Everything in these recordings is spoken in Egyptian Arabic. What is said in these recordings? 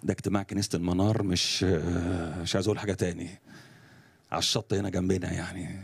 ده اجتماع كنيسة المنار مش مش عايز اقول حاجة تاني على الشط هنا جنبنا يعني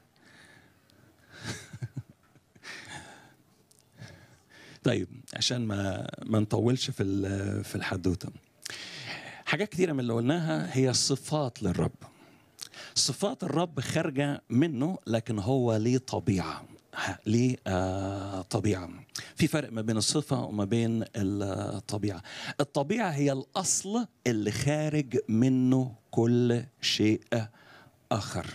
طيب عشان ما ما نطولش في ال- في الحدوته حاجات كتيرة من اللي قلناها هي صفات للرب صفات الرب خارجة منه لكن هو ليه طبيعة ه- ليه آه طبيعة في فرق ما بين الصفة وما بين الطبيعة الطبيعة هي الأصل اللي خارج منه كل شيء آخر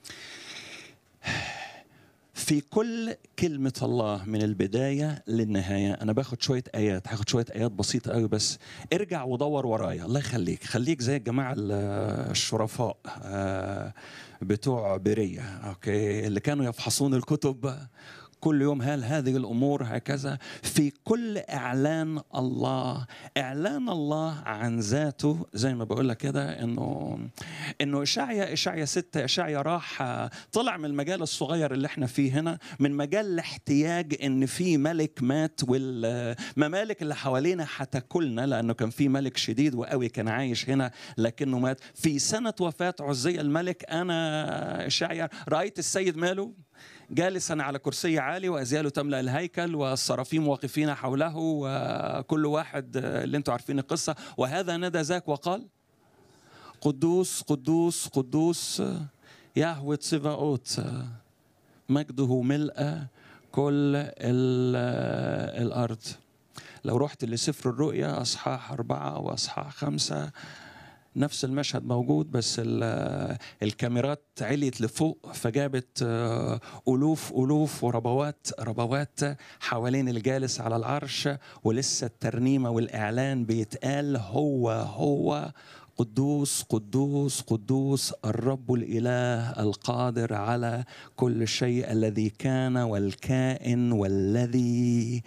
في كل كلمة الله من البداية للنهاية أنا باخد شوية آيات هاخد شوية آيات بسيطة قوي بس ارجع ودور ورايا الله يخليك خليك زي الجماعة ال- الشرفاء آه، بتوع برية أوكي اللي كانوا يفحصون الكتب كل يوم هل هذه الامور هكذا في كل اعلان الله اعلان الله عن ذاته زي ما بقول لك كده انه انه اشعيا اشعيا ستة اشعيا راح آه، طلع من المجال الصغير اللي احنا فيه هنا من مجال الاحتياج ان في ملك مات والممالك اللي حوالينا هتاكلنا لانه كان في ملك شديد وقوي كان عايش هنا لكنه مات في سنه وفاه عزي الملك انا اشعيا رايت السيد ماله جالسا على كرسي عالي وازياله تملا الهيكل والصرافيم واقفين حوله وكل واحد اللي انتم عارفين القصه وهذا نادى ذاك وقال قدوس قدوس قدوس يهوه سباوت مجده ملء كل ال- الارض لو رحت لسفر الرؤيا اصحاح اربعه واصحاح خمسه نفس المشهد موجود بس ال- الكاميرات عليت لفوق فجابت آه، ألوف ألوف وربوات ربوات حوالين الجالس على العرش ولسه الترنيمة والإعلان بيتقال هو هو قدوس قدوس قدوس الرب الإله القادر على كل شيء الذي كان والكائن والذي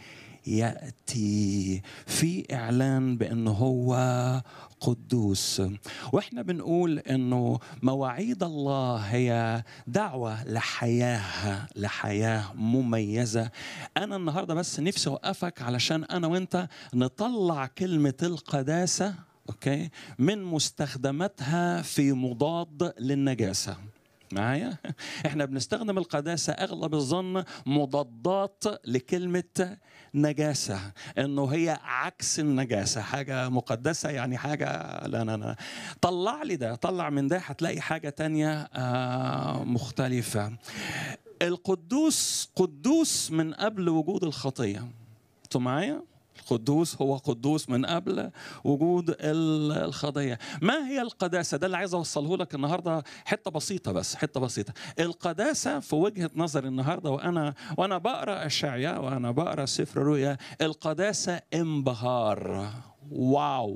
ياتي في اعلان بانه هو قدوس واحنا بنقول انه مواعيد الله هي دعوه لحياه لحياه مميزه انا النهارده بس نفسي اوقفك علشان انا وانت نطلع كلمه القداسه اوكي من مستخدماتها في مضاد للنجاسه معايا احنا بنستخدم القداسه اغلب الظن مضادات لكلمه نجاسه انه هي عكس النجاسه حاجه مقدسه يعني حاجه لا لا لا طلع لي ده طلع من ده هتلاقي حاجه تانية آه، مختلفه القدوس قدوس من قبل وجود الخطيه انتوا معايا القدوس هو قدوس من قبل وجود ال- الخطيه ما هي القداسه ده اللي عايز اوصله لك النهارده حته بسيطه بس حته بسيطه القداسه في وجهه نظري النهارده وانا وانا بقرا اشعياء وانا بقرا سفر الرؤيا القداسه انبهار واو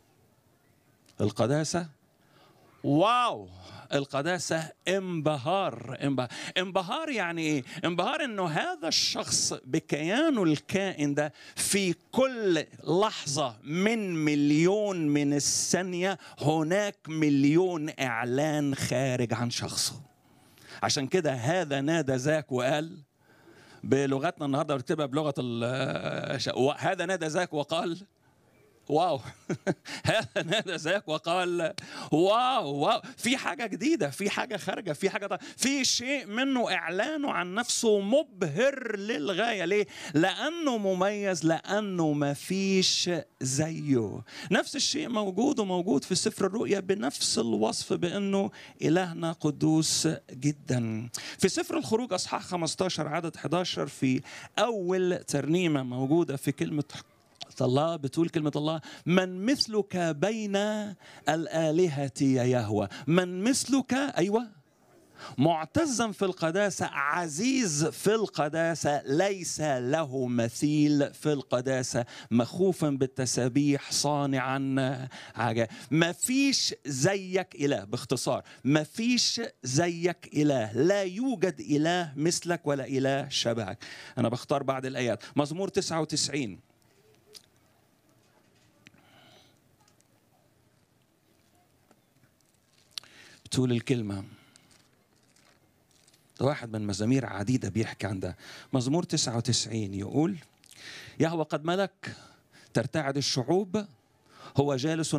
القداسه واو القداسة انبهار انبهار, انبهار يعني ايه؟ انبهار انه هذا الشخص بكيانه الكائن ده في كل لحظة من مليون من الثانية هناك مليون اعلان خارج عن شخصه عشان كده هذا نادى ذاك وقال بلغتنا النهارده بنكتبها بلغه ال- هذا نادى ذاك وقال واو هذا نادى ذاك وقال واو واو في حاجه جديده في حاجه خارجه في حاجه طيب. في شيء منه اعلانه عن نفسه مبهر للغايه ليه لانه مميز لانه ما فيش زيه نفس الشيء موجود وموجود في سفر الرؤيا بنفس الوصف بانه الهنا قدوس جدا في سفر الخروج اصحاح 15 عدد 11 في اول ترنيمه موجوده في كلمه الله بتقول كلمة الله من مثلك بين الآلهة يا يهوى من مثلك أيوة معتزا في القداسة عزيز في القداسة ليس له مثيل في القداسة مخوفا بالتسابيح صانعا حاجة ما فيش زيك إله باختصار ما فيش زيك إله لا يوجد إله مثلك ولا إله شبهك أنا بختار بعض الآيات مزمور 99 بتقول الكلمة ده واحد من مزامير عديدة بيحكي عن ده مزمور 99 يقول يهوى قد ملك ترتعد الشعوب هو جالس